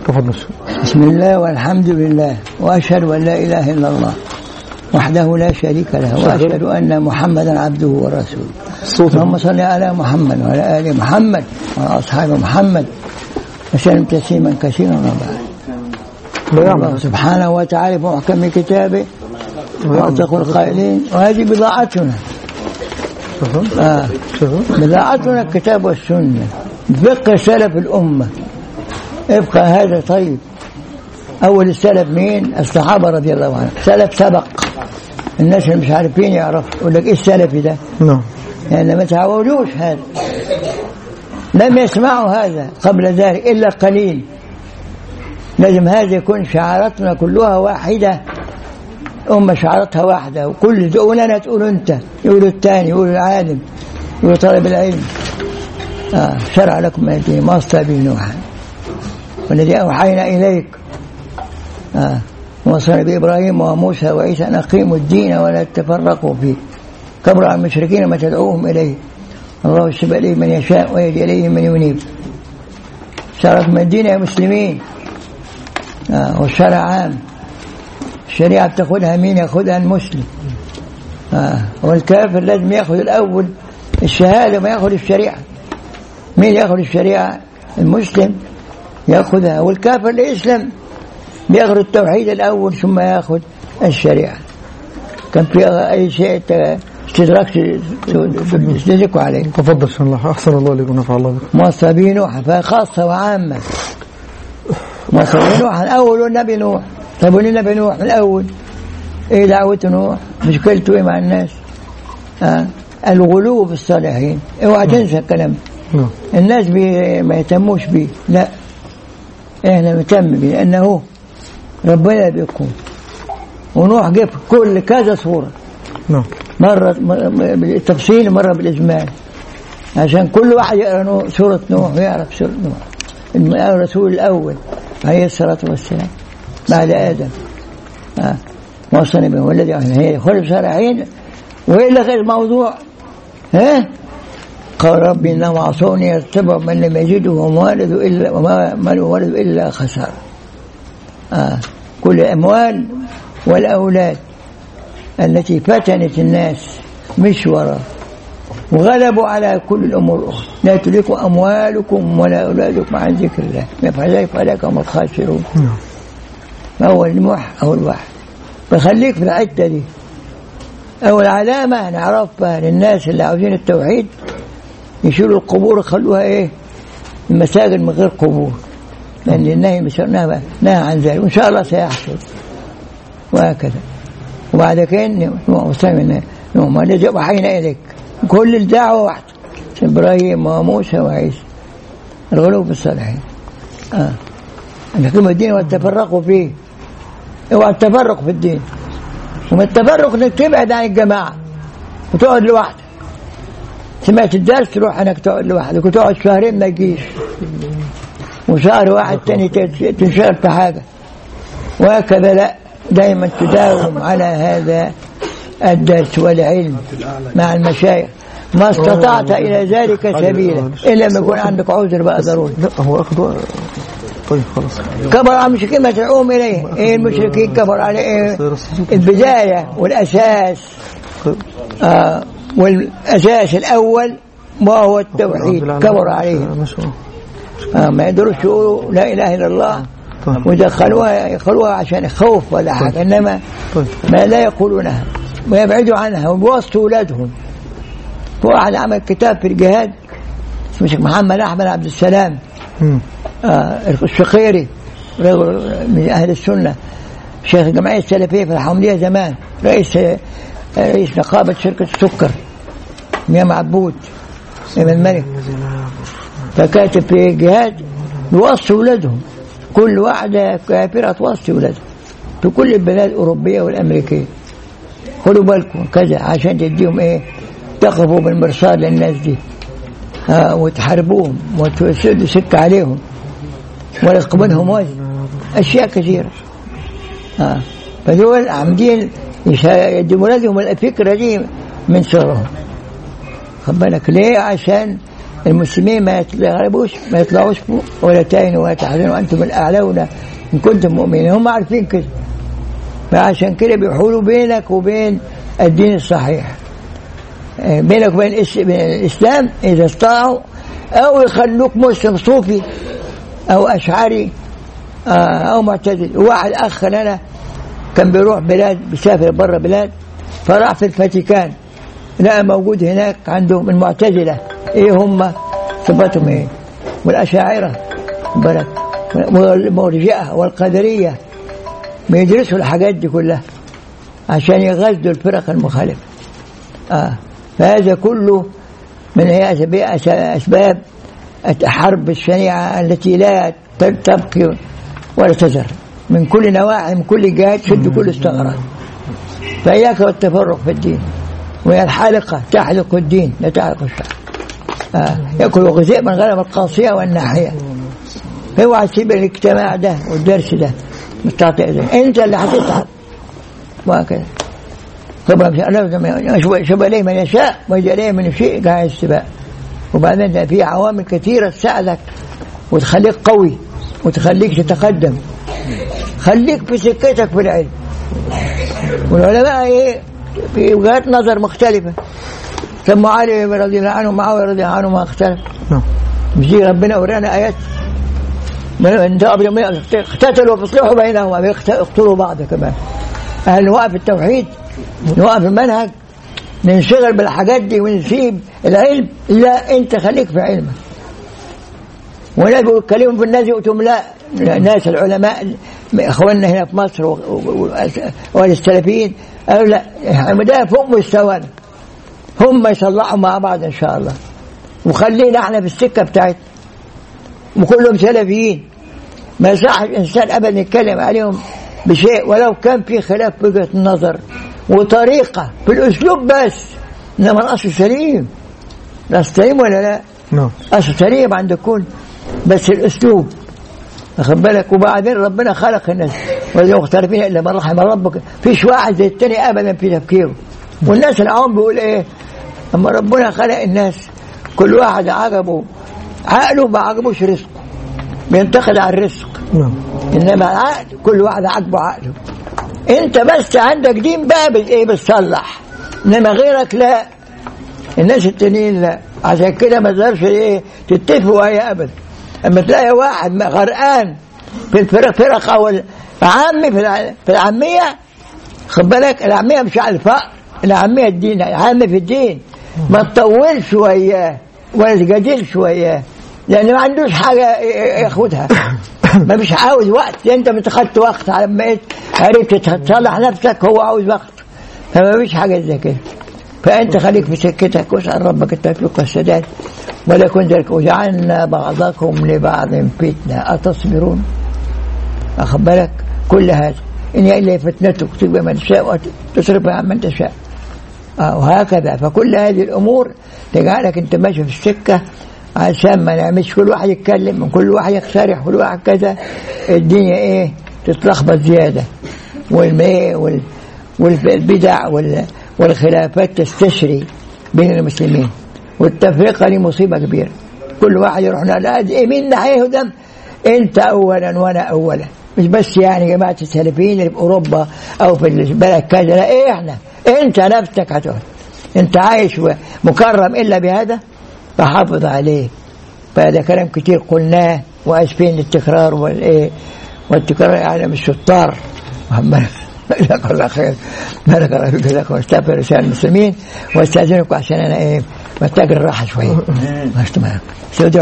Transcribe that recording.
تفضل بسم الله والحمد لله وأشهد أن لا إله إلا الله وحده لا شريك له وأشهد أن محمدا عبده ورسوله صوت اللهم صل على محمد وعلى آل محمد وعلى أصحاب محمد وسلم تسليما كثيرا وبعد الله سبحانه وتعالى في محكم كتابه وأصدق القائلين وهذه بضاعتنا آه. بضاعتنا الكتاب والسنة فقه سلف الأمة ابقى هذا طيب أول السلف مين؟ الصحابة رضي الله عنهم سلف سبق الناس اللي مش عارفين يعرفوا يقول لك إيه السلفي ده؟ نعم يعني ما تعودوش هذا لم يسمعوا هذا قبل ذلك إلا قليل لازم هذا يكون شعاراتنا كلها واحدة أمة شعارتها واحدة وكل تقول أنا تقول أنت يقول الثاني يقول العالم يقول طالب العلم آه شرع لكم ما يدين ما أصلى به نوحا والذي أوحينا إليك آه وصلنا بإبراهيم وموسى وعيسى أن أقيموا الدين ولا تفرقوا فيه كبر على المشركين ما تدعوهم إليه الله يشب إليه من يشاء ويهدي إليه من ينيب شرف من الدين يا مسلمين آه والشرع عام الشريعة بتاخدها مين ياخدها المسلم آه والكافر لازم ياخد الأول الشهادة ما ياخد الشريعة مين ياخد الشريعة المسلم ياخدها والكافر اللي يسلم بياخد التوحيد الأول ثم ياخد الشريعة كان في أي شيء استدركت تدركوا عليه تفضل شاء الله أحسن الله عليكم ونفع الله بكم موصى به نوح فخاصة وعامة موصى به نوح الأول النبي نوح طيب والنبي نوح من الأول إيه دعوة نوح مشكلته إيه مع الناس آه. الغلو في الصالحين اوعى تنسى الكلام ده. نعم الناس بي ما يهتموش بيه لا احنا نهتم بيه لانه ربنا بيكون ونوح جه في كل كذا صوره نعم مرة مرة بالتفصيل مرة بالإجمال عشان كل واحد يقرأ نوح- سورة نوح ويعرف سورة نوح الم- الرسول الأول عليه الصلاة والسلام بعد آدم آه. وصلنا به والذي هي خلف صالحين وإلا غير الموضوع ها قال ربي إنهم عصوني يتبع من لم يجده ومالد إلا وما مال ولد إلا خسارة آه. كل الأموال والأولاد التي فتنت الناس مشورة وغلبوا على كل الأمور الأخرى لا تليكم أموالكم ولا أولادكم عن ذكر الله يفعل ذلك فلاك هم الخاسرون نعم فهو المح أو الواحد فخليك في الحتة دي أول علامة نعرفها للناس اللي عاوزين التوحيد يشيلوا القبور يخلوها إيه المساجد من غير قبور لأن النهي نهى نهى عن ذلك وإن شاء الله سيحصل وهكذا وبعد كده وصلنا نوم الذي أوحينا إليك كل الدعوة واحدة إبراهيم وموسى وعيسى الغلو في الصالحين آه. أن يقيموا الدين وتفرقوا فيه اوعى التفرق في الدين ومن التفرق انك تبعد عن الجماعة وتقعد لوحدك سمعت الدرس تروح انك تقعد لوحدك وتقعد شهرين ما تجيش وشهر واحد تاني تت- تنشغل في حاجة وهكذا لا دائما تداوم على هذا الدرس والعلم مع المشايخ ما استطعت إلى ذلك سبيلا إلا ما يكون عندك عذر بقى ضروري لا هو أخذ وقت. طيب خلاص كبر على المشركين ما تدعوهم إليه إيه المشركين كبر على إيه البداية والأساس آه والأساس الأول وهو التوحيد كبر عليهم ما شاء الله آه ما يقدروش يقولوا لا إله إلا الله طيب ودخلوها يدخلوها عشان خوف ولا حاجة إنما طيب ما لا يقولونها ويبعدوا عنها ويوصوا أولادهم واحد عمل كتاب في الجهاد اسمه شيخ محمد أحمد عبد السلام مم. آه الشقيري رجل من أهل السنة شيخ الجمعية السلفية في الحمدية زمان رئيس رئيس نقابة شركة السكر ميام عبود إمام الملك فكاتب في الجهاد يوصي ولادهم كل واحدة كافرة توصي ولادها في كل البلاد الأوروبية والأمريكية خدوا بالكم كذا عشان تديهم إيه تقفوا بالمرصاد للناس دي آه وتحاربوهم وتسدوا سكة عليهم ورزق منهم وزن أشياء كثيرة آه فدول عاملين يدوا لهم الفكرة دي من صغرهم خد بالك ليه عشان المسلمين ما يتغلبوش ما يطلعوش فوق ولا تهنوا ولا تحزنوا وانتم الاعلون ان كنتم مؤمنين هم عارفين كده فعشان كده بيحولوا بينك وبين الدين الصحيح آه، بينك وبين الإس- بين الاسلام اذا استطاعوا او يخلوك مسلم صوفي او اشعري آه، او معتزل واحد اخ لنا كان بيروح بلاد بيسافر بره بلاد فراح في الفاتيكان لقى موجود هناك عندهم المعتزله ايه هم صفاتهم ايه والاشاعره بالك والمرجئه والقدريه بيدرسوا الحاجات دي كلها عشان يغزوا الفرق المخالفه آه. فهذا كله من هي أسباب- أسباب الحرب الشنيعة التي لا تبقي ولا تزر من كل نواحي من كل جهات شد كل الثغرات فإياك والتفرق في الدين وهي الحالقة تحلق الدين لا تحلق الشعب آه. يأكل غذاء من غنم القاصية والناحية اوعى تسيب الاجتماع ده والدرس ده مستعطي ده انت اللي هتتعب وهكذا طبعا شوف عليه من يشاء ويجي عليه من يشاء قاعد السباق وبعدين ده في عوامل كثيرة تساعدك وتخليك قوي وتخليك تتقدم خليك في سكتك في العلم والعلماء ايه في وجهات نظر مختلفة ثم معاوية رضي الله عنه معاوية رضي الله عنه ما اختلف نعم مش دي ربنا ورانا آيات من انت قبل ما اقتتلوا فاصلحوا بينهما يقتلوا بعض كمان اهل نوقف التوحيد نوقف المنهج ننشغل بالحاجات دي ونسيب العلم لا انت خليك في علمك وناس بيتكلموا في الناس يؤتهم لا ناس العلماء اخواننا هنا في مصر و- و- و- والسلفيين قالوا لا ده فوق مستوانا هم يصلحوا مع بعض ان شاء الله وخلينا احنا في السكه بتاعتنا وكلهم سلفيين ما يصحش انسان ابدا يتكلم عليهم بشيء ولو كان في خلاف في وجهه النظر وطريقه في الاسلوب بس انما الاصل سليم الاصل سليم ولا لا؟ نعم اصل سليم عند الكل بس الاسلوب واخد بالك وبعدين ربنا خلق الناس ولا مختلفين الا من رحم ربك فيش واحد زي التاني ابدا في تفكيره والناس العوام بيقول ايه اما ربنا خلق الناس كل واحد عجبه عقله ما عجبوش رزقه بينتقد على الرزق نعم انما العقل كل واحد عاجبه عقله انت بس عندك دين بقى بت- ايه بتصلح انما غيرك لا الناس التانيين لا عشان كده ما تقدرش ايه تتفقوا وياه ابدا اما تلاقي واحد م- غرقان في الفرق فرق او العامي في الع- في العاميه خد بالك العاميه مش على الفقر العاميه الدين العامي في الدين ما تطولش وياه ولا تجادلش وياه لان ما عندوش حاجه ي- ي- ياخدها ما مش عاوز وقت انت بتاخدت وقت على ما إيه عرفت تصلح نفسك هو عاوز وقت فما فيش حاجه زي كده فانت خليك في سكتك واسال ربك التوفيق والسداد ولا كن ذلك وجعلنا بعضكم لبعض فتنه اتصبرون اخد بالك كل هذا ان هي الا فتنتك تبقى من تشاء وتصرفها عن من تشاء آه وهكذا فكل هذه الامور تجعلك انت ماشي في السكه عشان ما نعملش كل واحد يتكلم وكل واحد يقترح كل واحد كذا الدنيا ايه تتلخبط زياده والم- وال والبدع وال- والخلافات تستشري بين المسلمين والتفرقه دي مصيبه كبيره كل واحد يروح لا إيه مين اللي هيهدم انت اولا وانا اولا مش بس يعني جماعه السلفيين اللي في اوروبا او في البلد كذا لا ايه احنا انت نفسك هتهدم انت عايش مكرم الا بهذا فحافظ عليه فهذا كلام كتير قلناه واسفين للتكرار والايه والتكرار يعلم الشطار محمد جزاك الله خير بارك الله فيك جزاكم الله استغفر رسائل المسلمين واستاذنكم عشان انا ايه محتاج الراحه شويه ماشي تمام